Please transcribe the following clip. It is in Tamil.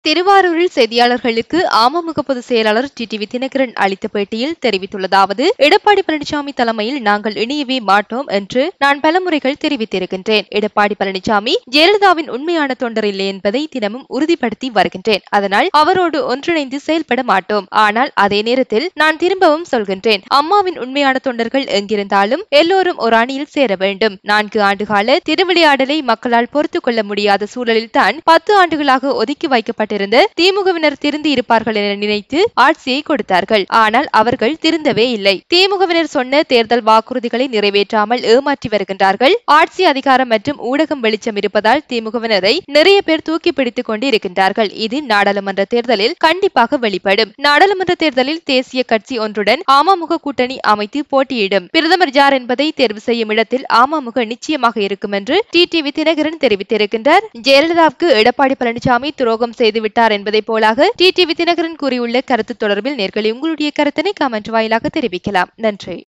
திருவாரூரில் செய்தியாளர்களுக்கு அமமுக பொதுச் செயலாளர் டிடிவி தினகரன் அளித்த பேட்டியில் தெரிவித்துள்ளதாவது எடப்பாடி பழனிசாமி தலைமையில் நாங்கள் இணையவே மாட்டோம் என்று நான் பலமுறைகள் தெரிவித்திருக்கின்றேன் எடப்பாடி பழனிசாமி ஜெயலலிதாவின் உண்மையான தொண்டர் இல்லை என்பதை தினமும் உறுதிப்படுத்தி வருகின்றேன் அதனால் அவரோடு ஒன்றிணைந்து செயல்பட மாட்டோம் ஆனால் அதே நேரத்தில் நான் திரும்பவும் சொல்கின்றேன் அம்மாவின் உண்மையான தொண்டர்கள் எங்கிருந்தாலும் எல்லோரும் ஒரு அணியில் சேர வேண்டும் நான்கு ஆண்டுகால திருவிளையாடலை மக்களால் பொறுத்துக் கொள்ள முடியாத சூழலில்தான் பத்து ஆண்டுகளாக ஒதுக்கி வைக்கப்பட்டிருந்த திமுகவினர் திருந்தி இருப்பார்கள் என நினைத்து ஆட்சியை கொடுத்தார்கள் ஆனால் அவர்கள் திருந்தவே இல்லை திமுகவினர் சொன்ன தேர்தல் வாக்குறுதிகளை நிறைவேற்றாமல் ஏமாற்றி வருகின்றார்கள் ஆட்சி அதிகாரம் மற்றும் ஊடகம் வெளிச்சம் இருப்பதால் திமுகவினரை நிறைய பேர் தூக்கி பிடித்துக் கொண்டு இருக்கின்றார்கள் இது நாடாளுமன்ற தேர்தலில் கண்டிப்பாக வெளிப்படும் நாடாளுமன்ற தேர்தலில் தேசிய கட்சி ஒன்றுடன் அமமுக கூட்டணி அமைத்து போட்டியிடும் பிரதமர் யார் என்பதை தேர்வு செய்யும் இடத்தில் அமமுக நிச்சயமாக இருக்கும் என்று டிடிவி தினகரன் தெரிவித்திருக்கின்றார் ஜெயலலிதாவுக்கு எடப்பாடி பழனிசாமி துரோகம் செய்து விட்டார் என்பதை போலாக டிடிவி தினகரன் கூறியுள்ள கருத்து தொடர்பில் நேர்களை உங்களுடைய கருத்தினை கமெண்ட் வாயிலாக தெரிவிக்கலாம் நன்றி